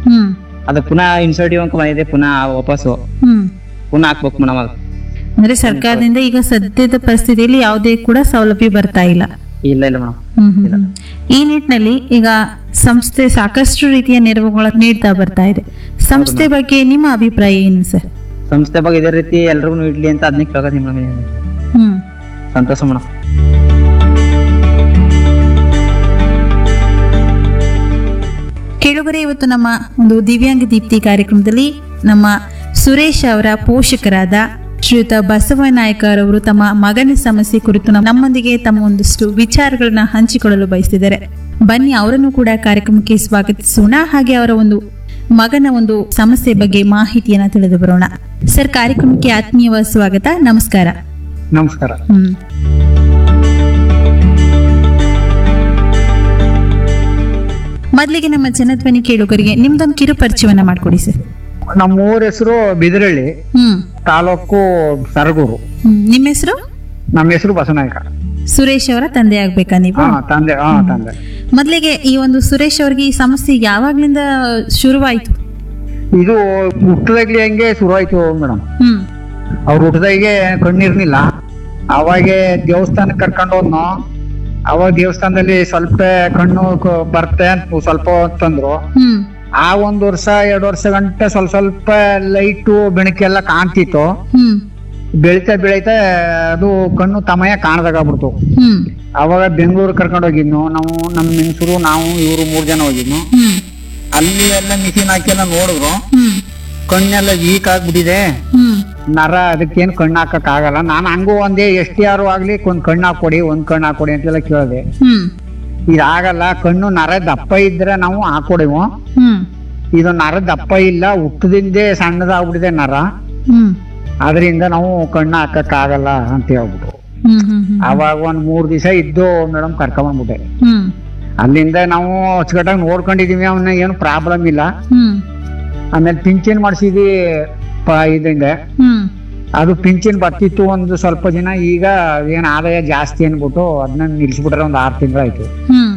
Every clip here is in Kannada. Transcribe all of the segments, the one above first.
ಹ್ಮ್ ಅದು ಪುನಃ ಇನ್ಸರ್ಟಿವ್ ಅಂಕ ಬಂದಿದೆ ಪುನಃ ವಾಪಸ್ಸು ಹ್ಮ್ ಪುನಃ ಹಾಕ್ಬೇಕು ಮೇಡಮ್ ಅದು ಅಂದ್ರೆ ಸರ್ಕಾರದಿಂದ ಈಗ ಸದ್ಯದ ಪರಿಸ್ಥಿತಿಯಲ್ಲಿ ಯಾವುದೇ ಕೂಡ ಸೌಲಭ್ಯ ಬರ್ತಾ ಇಲ್ಲ ಇಲ್ಲ ಇಲ್ಲ ಮೇಡಮ್ ಹ್ಮ್ ಹ್ಮ್ ಹ್ಮ್. ಈ ನಿಟ್ಟಿನಲ್ಲಿ ಈಗ ಸಂಸ್ಥೆ ಸಾಕಷ್ಟು ರೀತಿಯ ನೆರವುಗಳ ನೀಡ್ತಾ ಬರ್ತಾ ಇದೆ ಸಂಸ್ಥೆ ಬಗ್ಗೆ ನಿಮ್ಮ ಅಭಿಪ್ರಾಯ ಏನು ಸರ್ ಸಂಸ್ಥೆ ಬಗ್ಗೆ ಇದೇ ರೀತಿ ಎಲ್ರಿಗೂ ಇಡ್ಲಿ ಅಂತ ಅದನ್ನೇ ಕೇಳಕತ್ತೀನಿ ಮೇಡಮ್ ಹ್ಮ್ ಸಂತೋಷ ಮೇಡಮ್ ಕೇಳುಗರೆ ಇವತ್ತು ನಮ್ಮ ಒಂದು ದಿವ್ಯಾಂಗ ದೀಪ್ತಿ ಕಾರ್ಯಕ್ರಮದಲ್ಲಿ ನಮ್ಮ ಸುರೇಶ್ ಅವರ ಪೋಷಕರಾದ ಶ್ರೀಯುತ ಬಸವನಾಯಕರವರು ತಮ್ಮ ಮಗನ ಸಮಸ್ಯೆ ಕುರಿತು ನಮ್ಮ- ನಮ್ಮೊಂದಿಗೆ ತಮ್ಮ ಒಂದಷ್ಟು ವಿಚಾರಗಳನ್ನ ಹಂಚಿಕೊಳ್ಳಲು ಬಯಸಿದ್ದಾರೆ ಬನ್ನಿ ಅವರನ್ನು ಕೂಡ ಕಾರ್ಯಕ್ರಮಕ್ಕೆ ಸ್ವಾಗತಿಸೋಣ ಹಾಗೆ ಅವರ ಒಂದು ಮಗನ ಒಂದು ಸಮಸ್ಯೆ ಬಗ್ಗೆ ಮಾಹಿತಿಯನ್ನ ತಿಳಿದು ಬರೋಣ ಸರ್ ಕಾರ್ಯಕ್ರಮಕ್ಕೆ ಆತ್ಮೀಯವಾದ ಸ್ವಾಗತ ನಮಸ್ಕಾರ ನಮಸ್ಕಾರ ಹ್ಮ್ ಮೊದಲಿಗೆ ನಮ್ಮ ಜನಧ್ವನಿ ಕೇಳುಗರಿಗೆ ನಿಮ್ದೊಂದು ಕಿರು ಪರಿಚಯವನ್ನ ಮಾಡ್ಕೊಡಿ ಸರ್ ನಮ್ಮ ಊರ ಹೆಸರು ಬಿದಿರಳ್ಳಿ ಹ್ಮ್ ತಾಲೂಕು ಸರಗೂರು ಹ್ಮ್. ನಿಮ್ಮ ಹೆಸರು ನಮ್ಮ ಹೆಸರು ಬಸನಾಯಕ ಸುರೇಶ್ ಅವರ ತಂದೆ ಆಗ್ಬೇಕಾ ನೀವು ಹಾ ತಂದೆ ಹಾ ತಂದೆ ಮೊದಲಿಗೆ ಈ ಒಂದು ಸುರೇಶ್ ಅವ್ರಿಗೆ ಈ ಸಮಸ್ಯೆ ಯಾವಾಗ್ಲಿಂದ ಶುರುವಾಯ್ತು ಇದು ಹುಟ್ಟದಾಗ್ಲಿ ಹಂಗೆ ಶುರುವಾಯ್ತು ಮೇಡಮ್ ಹ್ಮ್ ಅವ್ರ ಹುಟ್ಟದಾಗೆ ಕಣ್ಣಿರ್ನಿಲ್ಲ ಅವಾಗೆ ದೇವಸ್ಥಾನಕ್ಕೆ ಕರ್ಕೊಂಡು ಹೋದ್ನು ಅವಾಗ ದೇವಸ್ಥಾನದಲ್ಲಿ ಸ್ವಲ್ಪ ಕಣ್ಣು ಕ- ಬರ್ತೆ ಅಂತ ಸ್ವಲ್ಪ ತಂದ್ರು ಹ್ಮ್ ಆ ಒಂದ್ ವರ್ಷ ಎರಡ್ ವರ್ಷ ಗಂಟೆ ಸ್ವಲ್ಪ ಸ್ವಲ್ಪ ಲೈಟು ಬೆಳಕೆಲ್ಲ ಕಾಣ್ತಿತ್ತು ಹ್ಮ್ ಬೆಳಿತಾ ಬೆಳಿತಾ ಅದು ಕಣ್ಣು ತಮಯ ಕಾಣದಾಗ್ಬಿಡ್ತು ಹ್ಮ್ ಅವಾಗ ಬೆಂಗಳೂರು ಕರ್ಕೊಂಡು ಹೋಗಿದ್ನು ನಾವು ನಮ್ಮ ಹೆಂಗಸರು ನಾವು ಇವರು ಮೂರ್ ಜನ ಹೋಗಿದ್ನು ಹ್ಮ್ ಅಲ್ಲಿ ಎಲ್ಲ ಮಿಷಿನ್ ಹಾಕೆಲ್ಲ ನೋಡಿದ್ರು ಹ್ಮ್ ಕಣ್ಣೆಲ್ಲ ವೀಕ್ ಆಗ್ಬಿಟ್ಟಿದೆ ಹ್ಮ್ ನರ ಅದಕ್ಕೇನು ಕಣ್ಣು ಹಾಕಕ್ ಆಗಲ್ಲ ನಾನು ಹಂಗೂ ಒಂದೇ ಎಷ್ಟು ಯಾರು ಆಗ್ಲಿ ಒಂದ್ ಕಣ್ಣು ಹಾಕೊಡಿ ಒಂದ್ ಕಣ್ಣು ಹಾಕೊಡಿ ಅಂತೆಲ್ಲ ಕೇಳಿದೆ ಹ್ಮ್ ಇದಾಗಲ್ಲ ಕಣ್ಣು ನರ ದಪ್ಪ ಇದ್ರೆ ನಾವು ಹಾಕೊಡಿವು ಹ್ಮ್ ಇದು ನರ ದಪ್ಪ ಇಲ್ಲ ಹುಟ್ಟದಿಂದೇ ಸಣ್ಣದಾಗ್ಬಿಟ್ಟಿದೆ ನರ ಹ್ಮ್ ಅದರಿಂದ ನಾವು ಕಣ್ಣು ಹಾಕಕ್ ಆಗಲ್ಲ ಅಂತ ಹೇಳ್ಬಿಟ್ಟು ಹ್ಮ್ ಹ್ಮ್ ಹ್ಮ್ ಅವಾಗ ಒಂದ್ ಮೂರ್ ದಿವಸ ಇದ್ದು ಮೇಡಮ್ ಕರ್ಕೊಂಡ್ಬಂದ್ಬಿಟ್ಟೆ ಹ್ಮ್ ಅಲ್ಲಿಂದ ನಾವು ಅಚ್ಚುಕಟ್ಟಾಗಿ ನೋಡ್ಕೊಂಡಿದೀವಿ ಅವನ್ನ ಏನು ಪ್ರಾಬ್ಲಮ್ ಇಲ್ಲ ಹ್ಮ್ ಆಮೇಲೆ ಪಿಂಚಣಿ ಮಾಡಿಸಿದ್ವಿ ಪ ಇದರಿಂದ ಹ್ಮ್ ಅದು ಪಿಂಚಣಿ ಬರ್ತಿತ್ತು ಒಂದು ಸ್ವಲ್ಪ ದಿನ ಈಗ ಏನ್ ಆದಾಯ ಜಾಸ್ತಿ ಅನ್ಬಿಟ್ಟು ಅದನ್ನ ನಿಲ್ಸ್ಬಿಟ್ರೆ ಒಂದು ಆರು ತಿಂಗಳಾಯ್ತು ಹ್ಮ್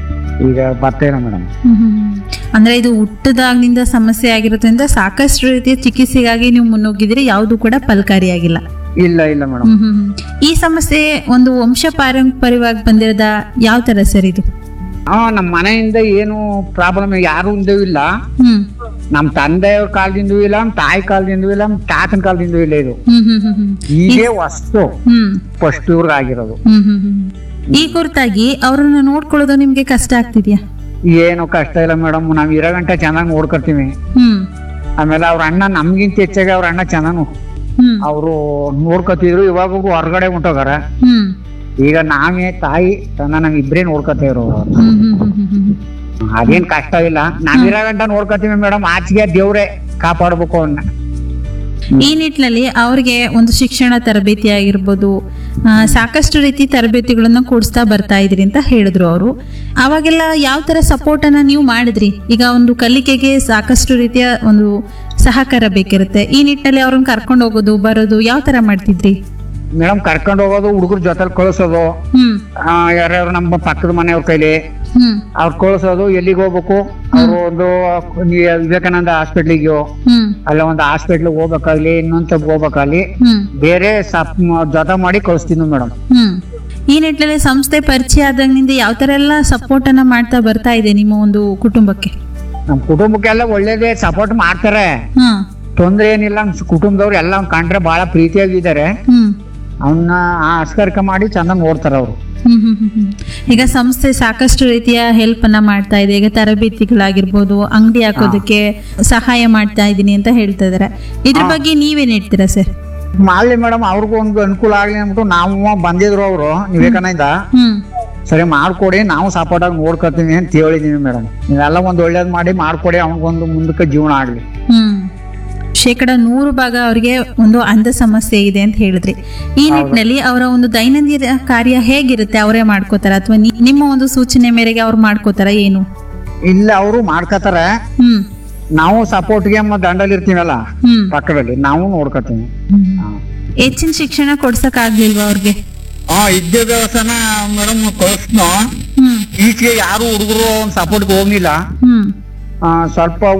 ಈಗ ಬರ್ತೇನೆ ಮೇಡಮ್ ಹ್ಮ್ ಹ್ಮ್. ಅಂದ್ರೆ ಇದು ಹುಟ್ಟದಾಗ್ನಿಂದ ಸಮಸ್ಯೆ ಆಗಿರೋದ್ರಿಂದ ಸಾಕಷ್ಟು ರೀತಿಯ ಚಿಕಿತ್ಸೆಗಾಗಿ ನೀವು ಮುನ್ನುಗ್ಗಿದ್ರೆ ಯಾವುದು ಕೂಡ ಫಲಕಾರಿಯಾಗಿಲ್ಲ ಇಲ್ಲ ಇಲ್ಲ ಮೇಡಮ್ ಹ್ಮ್ ಹ್ಮ್ ಹ್ಮ್. ಈ ಸಮಸ್ಯೆ ಒಂದು ವಂಶ ಪಾರಂಪರ್ಯವಾಗಿ ಬಂದಿರೋದ ಯಾವ ತರ ಸರ್ ಇದು ಹಾ ನಮ್ಮ ಮನೆಯಿಂದ ಏನು ಪ್ರಾಬ್ಲಮ್ ಯಾರು ಇಲ್ಲ ಹ್ಮ್ ನಮ್ ತಂದೆಯವ್ರ ಕಾಲದಿಂದೂ ಇಲ್ಲ ನಮ್ ತಾಯಿ ಕಾಲದಿಂದೂ ಇಲ್ಲ ನಮ್ ತಾತನ ಕಾಲದಿಂದೂ ಇಲ್ಲ ಇದು ಹ್ಮ್ ಹ್ಮ್ ಹ್ಮ್ ಹ್ಮ್ ಈಗೇ ವಸ್ತು ಹ್ಮ್ ಫಸ್ಟ್ ಇವ್ರಿಗೆ ಆಗಿರೋದು ಹ್ಮ್ ಹ್ಮ್ ಹ್ಮ್ ಈ ಕುರಿತಾಗಿ ಅವ್ರನ್ನ ನೋಡ್ಕೊಳ್ಳೋದು ನಿಮ್ಗೆ ಕಷ್ಟ ಆಗ್ತಿದ್ಯಾ ಏನು ಕಷ್ಟ ಇಲ್ಲ ಮೇಡಮ್ ನಾವ್ ಇರೋ ಗಂಟೆ ಚೆನ್ನಾಗಿ ನೋಡ್ಕೊತೀವಿ ಹ್ಮ್ ಆಮೇಲೆ ಅವ್ರ ಅಣ್ಣ ನಮ್ಗಿಂತ ಹೆಚ್ಚಾಗಿ ಅವ್ರ ಅಣ್ಣ ಚೆನ್ನಾನು ಹ್ಮ್ ಅವರು ನೋಡ್ಕೊತಿದ್ರು ಇವಾಗ ಹೊರಗಡೆ ಹೊಂಟೋಗಾರ ಹ್ಮ್ ಈಗ ನಾವೇ ತಾಯಿ ತನ್ನ ನಾವ್ ಇಬ್ರೇ ನೋಡ್ಕೊತೇವ್ರು ಹ್ಮ್ ಹ್ಮ್ ಹ್ಮ್ ಹ್ಮ್ ಹ್ಮ್ ಅದೇನ್ ಕಷ್ಟ ಇಲ್ಲ ನಾವಿರೋ ಗಂಟ ನೋಡ್ಕೊತೀವಿ ಮೇಡಮ್ ಆಚೆಗೆ ದೇವ್ರೆ ಕಾಪಾಡ್ಬೇಕು ಅವನ್ನ ಈ ನಿಟ್ಟಿನಲ್ಲಿ ಅವ್ರಿಗೆ ಒಂದು ಶಿಕ್ಷಣ ತರಬೇತಿ ಆಗಿರ್ಬೋದು ಆ, ಸಾಕಷ್ಟು ರೀತಿ ತರಬೇತಿಗಳನ್ನ ಕೊಡಿಸ್ತಾ ಬರ್ತಾ ಇದ್ರಿ ಅಂತ ಹೇಳಿದ್ರು ಅವರು ಅವಾಗೆಲ್ಲ ಯಾವ ತರ ಸಪೋರ್ಟ್ ಅನ್ನ ನೀವು ಮಾಡಿದ್ರಿ ಈಗ ಒಂದು ಕಲಿಕೆಗೆ ಸಾಕಷ್ಟು ರೀತಿಯ ಒಂದು ಸಹಕಾರ ಬೇಕಿರುತ್ತೆ ಈ ನಿಟ್ಟಿನಲ್ಲಿ ಅವ್ರನ್ನ ಕರ್ಕೊಂಡು ಹೋಗೋದು ಬರೋದು ಯಾವ ತರ ಮಾಡ್ತಿದ್ರಿ ಮೇಡಮ್ ಕರ್ಕೊಂಡು ಹೋಗೋದು ಹುಡುಗರ ಜೊತೆಲಿ ಕಳಿಸೋದು ಹ್ಮ್ ಆ, ಯಾರ್ಯಾರು ನಮ್ಮ ಪಕ್ಕದ ಮನೆಯವ್ರ ಕೈಲಿ ಹ್ಮ್ ಅವ್ರು ಕಳಿಸೋದು ಎಲ್ಲಿಗೆ ಹೋಗ್ಬೇಕು ಅವರು ಒಂದು ಈ ವಿವೇಕಾನಂದ ಹಾಸ್ಪಿಟ್ಲಿಗೆ ಹ್ಮ್ ಅಲ್ಲ ಒಂದು ಹಾಸ್ಪಿಟ್ಲಿಗೆ ಹೋಗ್ಬೇಕಾಗ್ಲಿ ಇನ್ನೊಂದ್ ಹೋಗ್ಬೇಕಾಗ್ಲಿ ಹ್ಮ್ ಬೇರೆ ಸಪ್ ಜೊತೆ ಮಾಡಿ ಕಳಿಸ್ತೀನಿ ಮೇಡಮ್ ಹ್ಮ್ ಈ ನಿಟ್ಟಿನಲ್ಲಿ ಸಂಸ್ಥೆ ಪರಿಚಯ ಆದಾಗಿನಿಂದ ಯಾವ ತರ ಎಲ್ಲ ಸಪೋರ್ಟ್ ಅನ್ನ ಮಾಡ್ತಾ ಬರ್ತಾ ಇದೆ ನಿಮ್ಮ ಒಂದು ಕುಟುಂಬಕ್ಕೆ ನಮ್ ಕುಟುಂಬಕ್ಕೆಲ್ಲ ಒಳ್ಳೇದೇ ಸಪೋರ್ಟ್ ಮಾಡ್ತಾರೆ ಹಾ ತೊಂದ್ರೆ ಏನಿಲ್ಲ ನಮ್ ಕುಟುಂಬದವ್ರು ಎಲ್ಲ ಅವ್ನ್ ಕಂಡ್ರೆ ಬಹಳ ಪ್ರೀತಿಯಾಗಿದ್ದಾರೆ ಹ್ಮ್ ಅವನ್ನ ಆಸ್ಕರ್ಕ ಮಾಡಿ ಚಂದ ನೋಡ್ತಾರ ಅವ್ರು ಹ್ಮ್ ಹ್ಮ್ ಹ್ಮ್ ಹ್ಮ್. ಈಗ ಸಂಸ್ಥೆ ಸಾಕಷ್ಟು ರೀತಿಯ ಹೆಲ್ಪ್ ಅನ್ನ ಮಾಡ್ತಾ ಇದೆ ಈಗ ತರಬೇತಿಗಳಾಗಿರ್ಬೋದು ಅಂಗಡಿ ಹಾಕೋದಕ್ಕೆ ಸಹಾಯ ಮಾಡ್ತಾ ಇದೀನಿ ಅಂತ ಹೇಳ್ತಾ ಇದಾರೆ ಇದ್ರ ಬಗ್ಗೆ ನೀವೇನ್ ಹೇಳ್ತೀರಾ ಸರ್ ಮಾಡ್ಲಿ ಮೇಡಮ್ ಅವ್ರಿಗೂ ಒಂದು ಅನುಕೂಲ ಆಗ್ಲಿ ಅಂದ್ಬಿಟ್ಟು ನಾವು ಬಂದಿದ್ರು ಅವರು ವಿವೇಕಾನಂದ ಹ್ಮ್ ಸರಿ ಮಾಡ್ಕೊಡಿ ನಾವು ಸಪೋರ್ಟ್ ಆಗಿ ನೋಡ್ಕೊತೀವಿ ಅಂತ ಹೇಳಿದೀವಿ ಮೇಡಮ್ ನೀವೆಲ್ಲ ಒಂದ್ ಒಳ್ಳೇದ್ ಮಾಡಿ ಮಾಡ್ಕೊಡಿ ಅವ್ನಿಗೊಂದು ಮುಂದಕ್ಕೆ ಜೀವನ ಆಗ್ಲಿ ಹ್ಮ್ ಶೇಕಡ ನೂರು ಭಾಗ ಅವರಿಗೆ ಒಂದು ಅಂಧ ಸಮಸ್ಯೆ ಇದೆ ಅಂತ ಹೇಳಿದ್ರಿ ಈ ನಿಟ್ಟಿನಲ್ಲಿ ಅವರ ಒಂದು ದೈನಂದಿನ ಕಾರ್ಯ ಹೇಗಿರುತ್ತೆ ಅವರೇ ಮಾಡ್ಕೋತಾರ ಅಥವಾ ನಿಮ್ಮ ಒಂದು ಸೂಚನೆ ಮೇರೆಗೆ ಅವ್ರು ಮಾಡ್ಕೋತಾರ ಏನು ಇಲ್ಲ ಅವರು ಮಾಡ್ಕೋತಾರೆ ಹ್ಮ್ ನಾವು ಸಪೋರ್ಟ್ಗೆ ದಂಡಲ್ಲಿ ಇರ್ತೀವಲ್ಲ ಹ್ಮ್ ಪಕ್ಕದಲ್ಲಿ ನಾವು ನೋಡ್ಕೊತೀವಿ ಹೆಚ್ಚಿನ ಶಿಕ್ಷಣ ಕೊಡ್ಸಕ್ ಆಗ್ಲಿಲ್ವಾ ಅವ್ರಿಗೆ ಹಾ ವಿದ್ಯಾಭ್ಯಾಸನ ಮೇಡಮ್ ಕಳಿಸ್ನೋ ಹ್ಮ್ ಈಚೆಗೆ ಯಾರು ಹುಡುಗರು ಸಪೋರ್ಟ್ಗೆ ಹೋಗ್ಲಿಲ್ಲ ಹ್ಮ್ ಆ, ಸ್ವಲ್ಪ